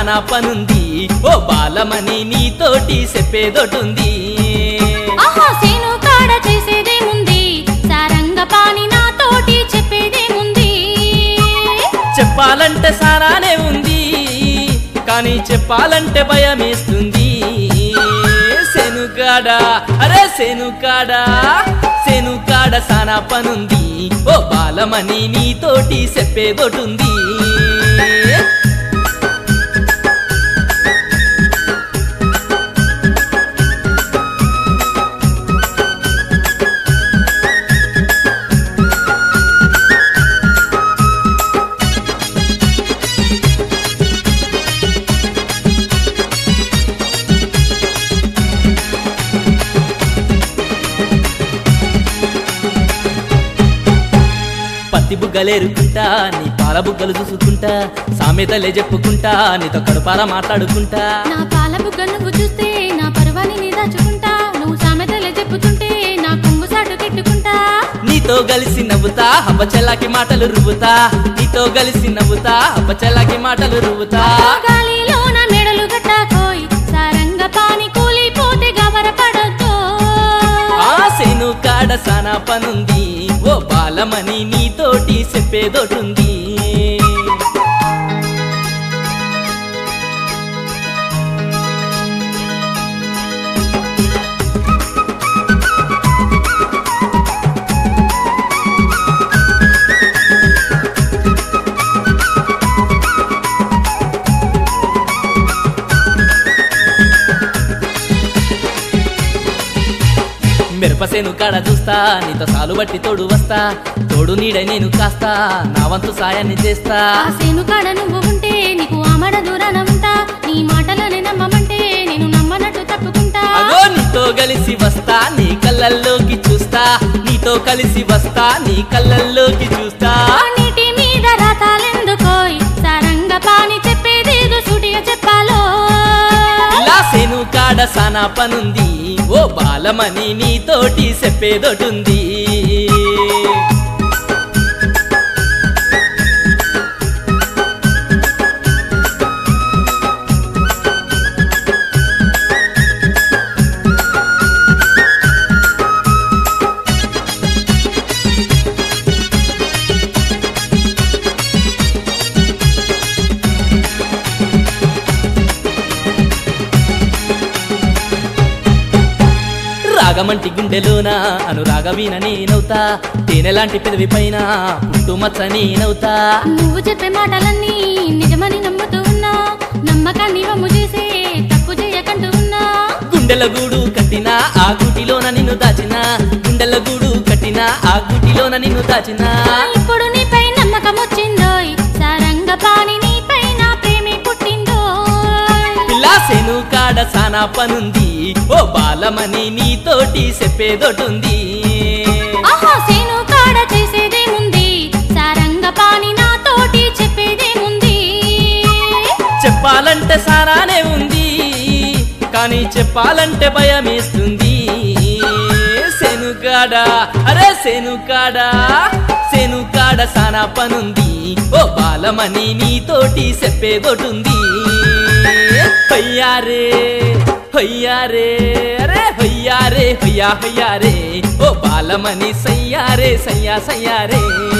సానా పనుంది ఓ బాలమని నీతోటి చెప్పేదొటుంది ఆహా సేను కాడ చేసేదేముంది సారంగ పాని నాతోటి చెప్పేదేముంది చెప్పాలంటే సారానే ఉంది కానీ చెప్పాలంటే భయమేస్తుంది శనుకాడ అరే శనుకాడ శనుకాడ సానా పనుంది ఓ బాలమని నీతోటి చెప్పేదొటుంది పత్తి బుగ్గలేరుకుంటా నీ పాల బుగ్గలు చూసుకుంటా సామెతలే చెప్పుకుంటా నీతో కడుపాల మాట్లాడుకుంటా నా పాల బుగ్గ నువ్వు చూస్తే నా పరువాని నీ దాచుకుంటా నువ్వు సామెతలే చెప్పుతుంటే నా కొంగు సాటు కెట్టుకుంటా నీతో కలిసి నవ్వుతా అబ్బచెల్లాకి మాటలు రువ్వుతా నీతో కలిసి నవ్వుతా అబ్బచెల్లాకి మాటలు రువ్వుతా గాలిలో నా మెడలు గట్టాకోయ్ సారంగ పాని కూలిపోతే గవరపడద్దు ఆశను కాడ సానా పనుంది ఓ బాలమని నీతోటి చెప్పేదోటుంది మిరపసేను కాడ చూస్తా నీతో సాలు బట్టి తోడు వస్తా తోడు నీడ నేను కాస్తా నా వంతు సాయాన్ని చేస్తా ఆ సేను కాడ నువ్వు ఉంటే నీకు ఆమడ దూరాన ఉంటా నీ మాటలని నమ్మమంటే నేను నమ్మనట్టు తప్పుకుంటా అగో నీతో కలిసి వస్తా నీ కళ్ళల్లోకి చూస్తా నీతో కలిసి వస్తా నీ కళ్ళల్లోకి చూస్తా ఆ నీటి మీద రాతాలెందుకోయ్ సారంగ పాని చెప్పేదేదో సూటిగా చెప్పాలో ఇలా సేను కాడ సానా పనుంది ఓ బాలమని నీతోటి చెప్పేదొటుంది రాగమంటి గుండెలోన అనురాగవీన నేనవుతా తేనెలాంటి పెదవి పైన పుట్టుమచ్చ నేనవుతా నువ్వు చెప్పే మాటలన్నీ నిజమని నమ్ముతూ ఉన్నా నమ్మకాన్ని వమ్ము చేసే తప్పు చేయకంటూ ఉన్నా గుండెల గూడు కట్టిన ఆ గుటిలోన నిన్ను దాచిన గుండెల గూడు కట్టిన ఆ గుటిలోన నిన్ను దాచిన ఇప్పుడు నీపై నమ్మకం వచ్చిందోయ్ సారంగ పాని నీపై నా ప్రేమే పుట్టిందోయ్ పిల్లాసెను కాడ సానా పనుంది ఓ బాలమని నీతోటి చెప్పేదొటుంది ఆహా సేను కాడ చేసేదేముంది సారంగ పాని నాతోటి చెప్పేదేముంది చెప్పాలంటే సారానే ఉంది కానీ చెప్పాలంటే భయమేస్తుంది శనుకాడ అరే శనుకాడ శనుకాడ సానా పనుంది ఓ బాలమని నీతోటి చెప్పేదొటుంది హొయ్యారే హొయ్యారే అరే హొయ్యారే హొయ్యా హొయ్యారే ఓ బాలమని సయ్యారే సయ్యా సయ్యారే